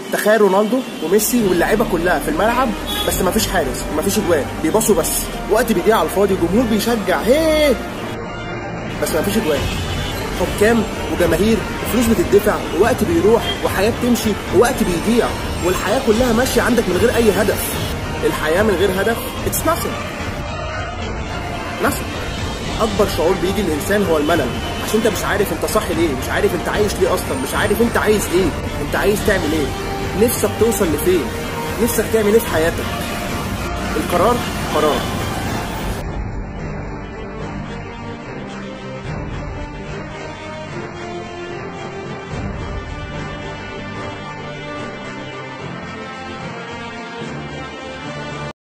تخيل رونالدو وميسي واللعيبه كلها في الملعب بس ما فيش حارس وما فيش اجوان بيباصوا بس وقت بيضيع على الفاضي الجمهور بيشجع هيه بس ما فيش اجوان حكام وجماهير وفلوس بتدفع ووقت بيروح وحياه بتمشي ووقت بيضيع والحياه كلها ماشيه عندك من غير اي هدف الحياه من غير هدف اتس nothing nothing اكبر شعور بيجي الانسان هو الملل عشان انت مش عارف انت صح ليه مش عارف انت عايش ليه اصلا مش عارف انت عايز ايه انت عايز تعمل ايه نفسك توصل لفين نفسك تعمل ايه في حياتك القرار قرار